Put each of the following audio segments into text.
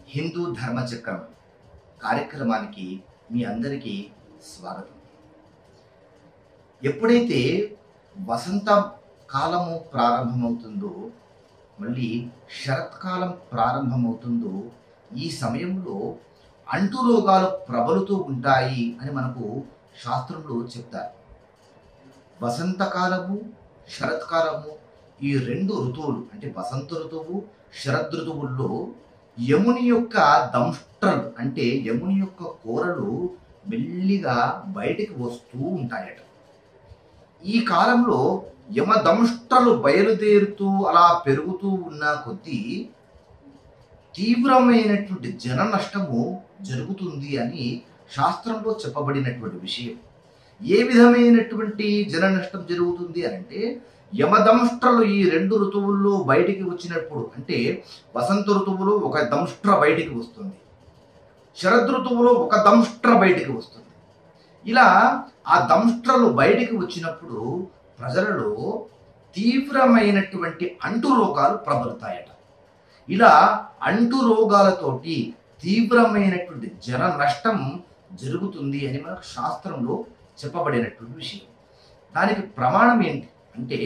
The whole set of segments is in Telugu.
హిందూ ధర్మచక్రం కార్యక్రమానికి మీ అందరికీ స్వాగతం ఎప్పుడైతే వసంత కాలము ప్రారంభమవుతుందో మళ్ళీ శరత్కాలం ప్రారంభమవుతుందో ఈ సమయంలో అంటు రోగాలు ప్రబలుతూ ఉంటాయి అని మనకు శాస్త్రంలో చెప్తారు వసంతకాలము శరత్కాలము ఈ రెండు ఋతువులు అంటే వసంత ఋతువు శరద్ ఋతువుల్లో యముని యొక్క దంష్ట్రలు అంటే యముని యొక్క కూరలు మెల్లిగా బయటికి వస్తూ ఉంటాయట ఈ కాలంలో యమదంష్ట్రలు బయలుదేరుతూ అలా పెరుగుతూ ఉన్న కొద్దీ తీవ్రమైనటువంటి జన నష్టము జరుగుతుంది అని శాస్త్రంలో చెప్పబడినటువంటి విషయం ఏ విధమైనటువంటి జన నష్టం జరుగుతుంది అని అంటే యమదంష్ట్రలు ఈ రెండు ఋతువుల్లో బయటికి వచ్చినప్పుడు అంటే వసంత ఋతువులో ఒక దంష్ట్ర బయటికి వస్తుంది శరద్ ఋతువులో ఒక దంష్ట్ర బయటికి వస్తుంది ఇలా ఆ దంష్ట్రలు బయటికి వచ్చినప్పుడు ప్రజలలో తీవ్రమైనటువంటి అంటు రోగాలు ప్రబలుతాయట ఇలా అంటు రోగాలతోటి తీవ్రమైనటువంటి జన నష్టం జరుగుతుంది అని మనకు శాస్త్రంలో చెప్పబడినటువంటి విషయం దానికి ప్రమాణం ఏంటి అంటే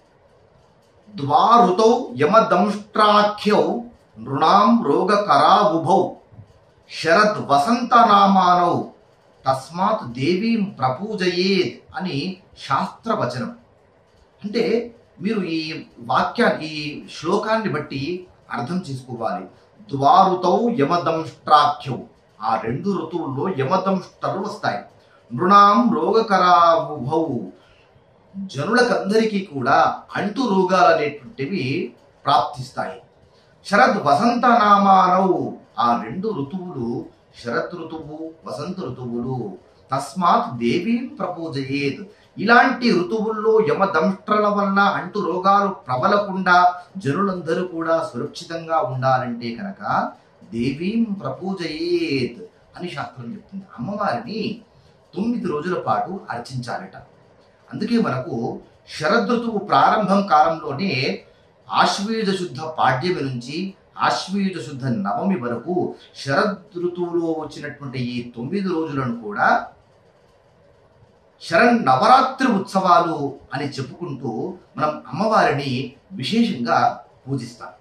ద్వారుతౌ యమదంష్ట్రాఖ్యౌ నృణాం రోగకరావుభౌ శరద్ వసంత నామానౌ తస్మాత్ దేవీం ప్రపూజయేత్ అని శాస్త్రవచనం అంటే మీరు ఈ వాక్యాన్ని ఈ శ్లోకాన్ని బట్టి అర్థం చేసుకోవాలి ద్వారుతౌ యమదంష్ట్రాఖ్యౌ ఆ రెండు ఋతువుల్లో యమదంష్ట్రలు వస్తాయి నృణాం రోగకరావుభౌ జనులకందరికీ కూడా అంటు రోగాలు అనేటువంటివి ప్రాప్తిస్తాయి శరద్ వసంత నామానౌ ఆ రెండు ఋతువులు శరత్ ఋతువు వసంత ఋతువులు తస్మాత్ దేవీం ప్రపూజయేత్ ఇలాంటి ఋతువుల్లో యమదంష్ట్రల వల్ల అంటు రోగాలు ప్రబలకుండా జనులందరూ కూడా సురక్షితంగా ఉండాలంటే కనుక దేవీం ప్రపూజయేత్ అని శాస్త్రం చెప్తుంది అమ్మవారిని తొమ్మిది రోజుల పాటు అర్చించాలట అందుకే మనకు శరదృతువు ప్రారంభం కాలంలోనే ఆశ్వయుజ శుద్ధ పాడ్యమి నుంచి ఆశ్వయుజ శుద్ధ నవమి వరకు శరద్ ఋతువులో వచ్చినటువంటి ఈ తొమ్మిది రోజులను కూడా శరణ్ నవరాత్రి ఉత్సవాలు అని చెప్పుకుంటూ మనం అమ్మవారిని విశేషంగా పూజిస్తాం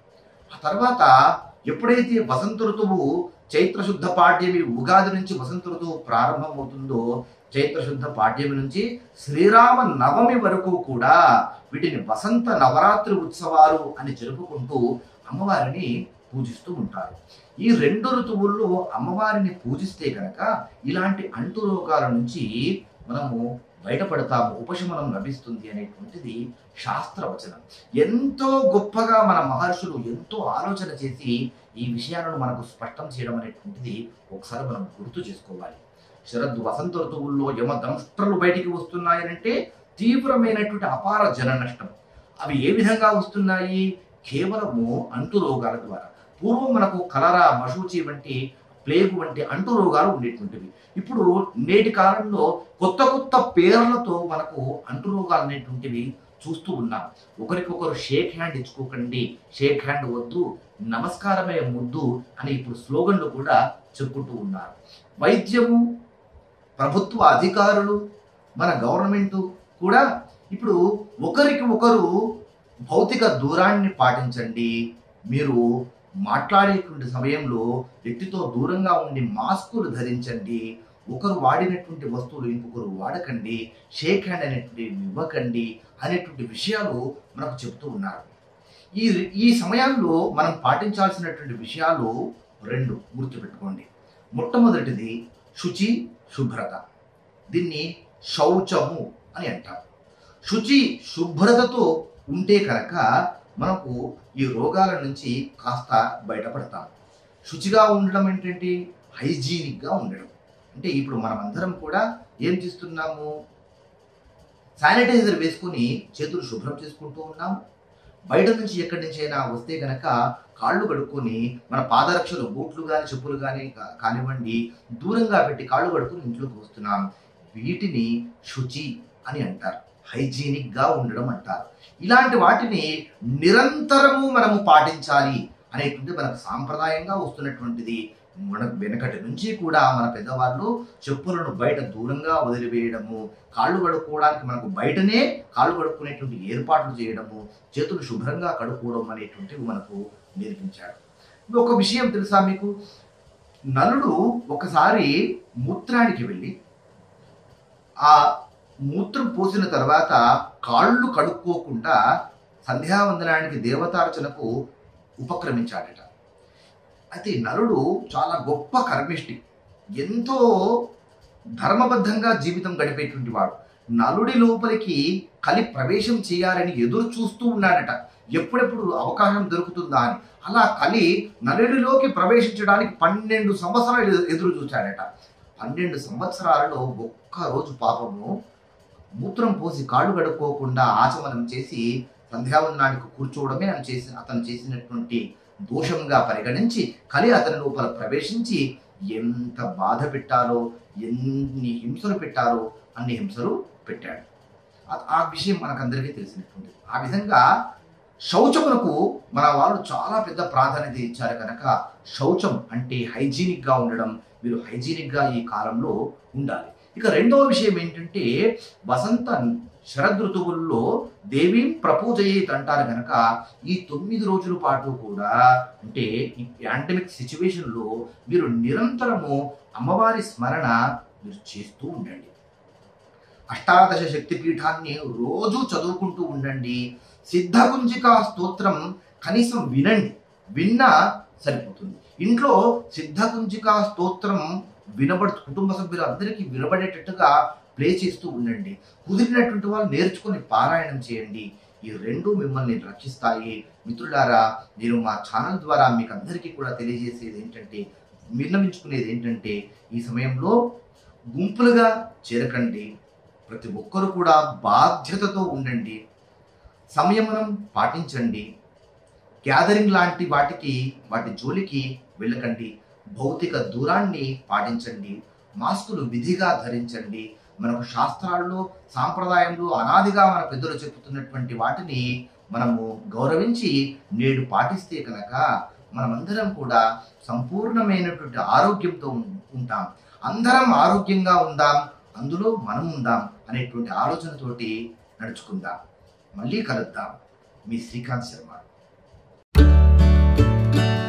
ఆ తర్వాత ఎప్పుడైతే వసంత ఋతువు చైత్రశుద్ధ పాడ్యమి ఉగాది నుంచి వసంత ఋతువు ప్రారంభమవుతుందో చైత్రశుద్ధ పాడ్యమి నుంచి శ్రీరామ నవమి వరకు కూడా వీటిని వసంత నవరాత్రి ఉత్సవాలు అని జరుపుకుంటూ అమ్మవారిని పూజిస్తూ ఉంటారు ఈ రెండు ఋతువుల్లో అమ్మవారిని పూజిస్తే కనుక ఇలాంటి అంటు రోగాల నుంచి మనము బయటపడతాము ఉపశమనం లభిస్తుంది అనేటువంటిది శాస్త్రవచనం ఎంతో గొప్పగా మన మహర్షులు ఎంతో ఆలోచన చేసి ఈ విషయాలను మనకు స్పష్టం చేయడం అనేటువంటిది ఒకసారి మనం గుర్తు చేసుకోవాలి శరద్ వసంత ఋతువుల్లో యమ దంష్ట్రలు బయటికి వస్తున్నాయనంటే తీవ్రమైనటువంటి అపార జన నష్టం అవి ఏ విధంగా వస్తున్నాయి కేవలము అంటు రోగాల ద్వారా పూర్వం మనకు కలరా మశూచి వంటి ప్లేగ్ వంటి అంటు రోగాలు ఉండేటువంటివి ఇప్పుడు నేటి కాలంలో కొత్త కొత్త పేర్లతో మనకు అంటు రోగాలు అనేటువంటివి చూస్తూ ఉన్నాం ఒకరికొకరు షేక్ హ్యాండ్ ఇచ్చుకోకండి షేక్ హ్యాండ్ వద్దు నమస్కారమే ముద్దు అని ఇప్పుడు స్లోగన్లు కూడా చెప్పుకుంటూ ఉన్నారు వైద్యము ప్రభుత్వ అధికారులు మన గవర్నమెంట్ కూడా ఇప్పుడు ఒకరికి ఒకరు భౌతిక దూరాన్ని పాటించండి మీరు మాట్లాడేటువంటి సమయంలో వ్యక్తితో దూరంగా ఉండి మాస్కులు ధరించండి ఒకరు వాడినటువంటి వస్తువులు ఇంకొకరు వాడకండి షేక్ హ్యాండ్ అనేటువంటి ఇవ్వకండి అనేటువంటి విషయాలు మనకు చెబుతూ ఉన్నారు ఈ ఈ సమయాల్లో మనం పాటించాల్సినటువంటి విషయాలు రెండు గుర్తుపెట్టుకోండి మొట్టమొదటిది శుచి శుభ్రత దీన్ని శౌచము అని అంటారు శుచి శుభ్రతతో ఉంటే కనుక మనకు ఈ రోగాల నుంచి కాస్త బయటపడతాం శుచిగా ఉండడం ఏంటంటే హైజీనిక్గా ఉండడం అంటే ఇప్పుడు మనం అందరం కూడా ఏం చేస్తున్నాము శానిటైజర్ వేసుకొని చేతులు శుభ్రం చేసుకుంటూ ఉన్నాము బయట నుంచి ఎక్కడి నుంచి అయినా వస్తే గనక కాళ్ళు కడుక్కొని మన పాదరక్షలు బూట్లు కానీ చెప్పులు కానీ కానివ్వండి దూరంగా పెట్టి కాళ్ళు కడుక్కొని ఇంట్లోకి వస్తున్నాం వీటిని శుచి అని అంటారు హైజీనిక్ గా ఉండడం అంటారు ఇలాంటి వాటిని నిరంతరము మనము పాటించాలి అనేటువంటి మనకు సాంప్రదాయంగా వస్తున్నటువంటిది మన వెనకటి నుంచి కూడా మన పెద్దవాళ్ళు చెప్పులను బయట దూరంగా వదిలివేయడము కాళ్ళు కడుక్కోవడానికి మనకు బయటనే కాళ్ళు కడుక్కునేటువంటి ఏర్పాట్లు చేయడము చేతులు శుభ్రంగా కడుక్కోవడం అనేటువంటివి మనకు నేర్పించాడు ఒక విషయం తెలుసా మీకు నలుడు ఒకసారి మూత్రానికి వెళ్ళి ఆ మూత్రం పోసిన తర్వాత కాళ్ళు కడుక్కోకుండా సంధ్యావందనానికి దేవతార్చనకు ఉపక్రమించాడట అయితే నలుడు చాలా గొప్ప కర్మిష్టి ఎంతో ధర్మబద్ధంగా జీవితం గడిపేటువంటి వాడు నలుడి లోపలికి కలి ప్రవేశం చేయాలని ఎదురు చూస్తూ ఉన్నాడట ఎప్పుడెప్పుడు అవకాశం దొరుకుతుందా అని అలా కలి నలుడిలోకి ప్రవేశించడానికి పన్నెండు సంవత్సరాలు ఎదురు చూశాడట పన్నెండు సంవత్సరాలలో ఒక్క రోజు పాపము మూత్రం పోసి కాళ్ళు కడుక్కోకుండా ఆచమనం చేసి సంధ్యావందనానికి కూర్చోవడమే అని చేసి అతను చేసినటువంటి దోషంగా పరిగణించి కలి అతని లోపల ప్రవేశించి ఎంత బాధ పెట్టాలో ఎన్ని హింసలు పెట్టాలో అన్ని హింసలు పెట్టాడు ఆ- ఆ విషయం మనకందరికీ తెలిసినటువంటి ఆ విధంగా శౌచమునకు మన వాళ్ళు చాలా పెద్ద ప్రాధాన్యత ఇచ్చారు కనుక శౌచం అంటే హైజీనిక్ గా ఉండడం మీరు హైజీనిక్ గా ఈ కాలంలో ఉండాలి ఇక రెండవ విషయం ఏంటంటే వసంత శరద్ ఋతువుల్లో దేవీం ప్రపూజయేత్ అంటారు కనుక ఈ తొమ్మిది రోజుల పాటు కూడా అంటే ఈ పాండమిక్ సిచ్యువేషన్లో మీరు నిరంతరము అమ్మవారి స్మరణ మీరు చేస్తూ ఉండండి అష్టాదశ శక్తి పీఠాన్ని రోజు చదువుకుంటూ ఉండండి సిద్ధకుంజికా స్తోత్రం కనీసం వినండి విన్నా సరిపోతుంది ఇంట్లో సిద్ధకుంజికా స్తోత్రం వినబడు కుటుంబ సభ్యులందరికీ వినబడేటట్టుగా ప్లే చేస్తూ ఉండండి కుదిరినటువంటి వాళ్ళు నేర్చుకొని పారాయణం చేయండి ఈ రెండు మిమ్మల్ని రక్షిస్తాయి మిత్రులారా నేను మా ఛానల్ ద్వారా మీకు అందరికీ కూడా తెలియజేసేది ఏంటంటే విన్నవించుకునేది ఏంటంటే ఈ సమయంలో గుంపులుగా చేరకండి ప్రతి ఒక్కరు కూడా బాధ్యతతో ఉండండి సంయమనం పాటించండి గ్యాదరింగ్ లాంటి వాటికి వాటి జోలికి వెళ్ళకండి భౌతిక దూరాన్ని పాటించండి మాస్కులు విధిగా ధరించండి మనకు శాస్త్రాల్లో సాంప్రదాయంలో అనాదిగా మన పెద్దలు చెబుతున్నటువంటి వాటిని మనము గౌరవించి నేడు పాటిస్తే కనుక మనమందరం కూడా సంపూర్ణమైనటువంటి ఆరోగ్యంతో ఉం- ఉంటాం అందరం ఆరోగ్యంగా ఉందాం అందులో మనం ఉందాం అనేటువంటి ఆలోచనతోటి నడుచుకుందాం మళ్ళీ కలుద్దాం మీ శ్రీకాంత్ శర్మ